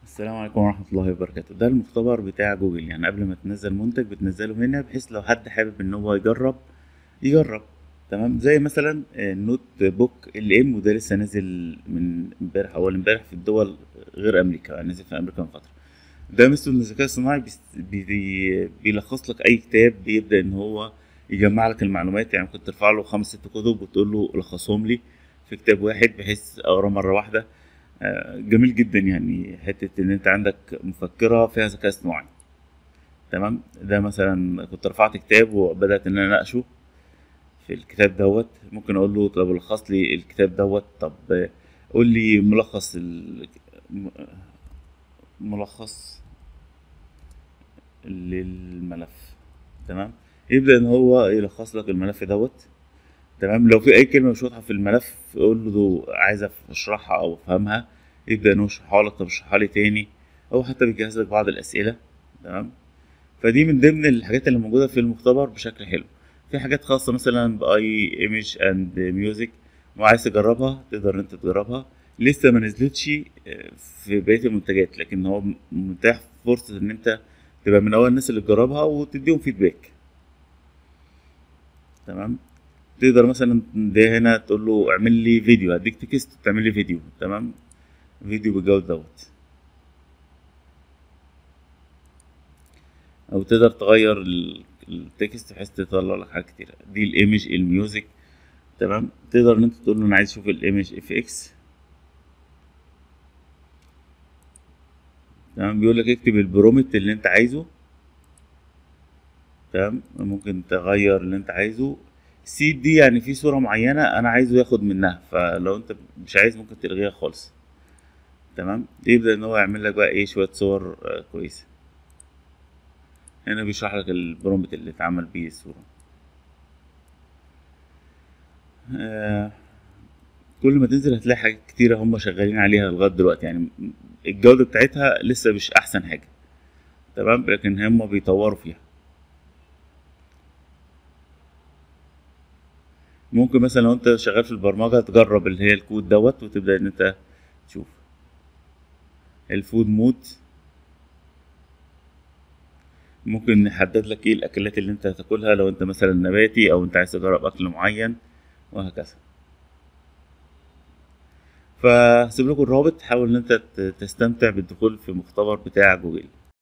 السلام عليكم ورحمة الله وبركاته ده المختبر بتاع جوجل يعني قبل ما تنزل منتج بتنزله هنا بحيث لو حد حابب ان هو يجرب يجرب تمام زي مثلا النوت بوك ال ام وده لسه نازل من امبارح اول امبارح في الدول غير امريكا يعني نزل في امريكا من فترة ده مثل ان الذكاء الصناعي بيست- بي- بيلخص لك اي كتاب بيبدأ ان هو يجمع لك المعلومات يعني ممكن ترفع له خمس ست كتب وتقول له لخصهم لي في كتاب واحد بحيث اقراه مرة واحدة آه، جميل جدا يعني حتة إن أنت عندك مفكرة فيها ذكاء اصطناعي تمام ده مثلا كنت رفعت كتاب وبدأت إن أنا أناقشه في الكتاب دوت ممكن أقول له طب لخص لي الكتاب دوت طب آه، قول لي ملخص ال... م- ملخص للملف تمام يبدأ إن هو يلخص لك الملف دوت تمام لو في اي كلمه مش واضحه في الملف قول له عايز اشرحها او افهمها يبدا انه يشرحها لك طب اشرحها لي تاني او حتى بيجهز لك بعض الاسئله تمام فدي من ضمن الحاجات اللي موجوده في المختبر بشكل حلو في حاجات خاصه مثلا باي ايمج اند ميوزك وعايز تجربها تقدر ان انت تجربها لسه ما نزلتش آه، في بقيه المنتجات لكن هو متاح فرصه ان انت تبقى من اول الناس اللي تجربها وتديهم فيدباك تمام تقدر مثلا ده هنا تقول له اعمل لي فيديو هديك تكست تعمل لي فيديو تمام فيديو بالجودة دوت او تقدر تغير ال- التكست بحيث تطلع لك حاجات كتيرة دي الايمج الميوزك تمام تقدر ان انت تقول له انا عايز اشوف الايمج اف اكس تمام بيقول لك اكتب البرومت اللي انت عايزه تمام ممكن تغير اللي انت عايزه سيد دي يعني في صورة معينة انا عايزه ياخد منها فلو انت مش عايز ممكن تلغيها خالص تمام يبدأ ان هو يعمل لك بقى ايه شوية صور آه، كويسة هنا بيشرح لك البرومبت اللي اتعمل بيه الصورة آه كل ما تنزل هتلاقي حاجات كتيرة هم شغالين عليها لغاية دلوقتي يعني الجودة بتاعتها لسه مش أحسن حاجة تمام لكن هم بيطوروا فيها ممكن مثلا لو انت شغال في البرمجة تجرب اللي هي الكود دوت وتبدأ ان انت تشوف الفود مود ممكن نحدد لك ايه الاكلات اللي انت هتاكلها لو انت مثلا نباتي او انت عايز تجرب اكل معين وهكذا فهسيب لكم الرابط حاول ان انت ت- تستمتع بالدخول في مختبر بتاع جوجل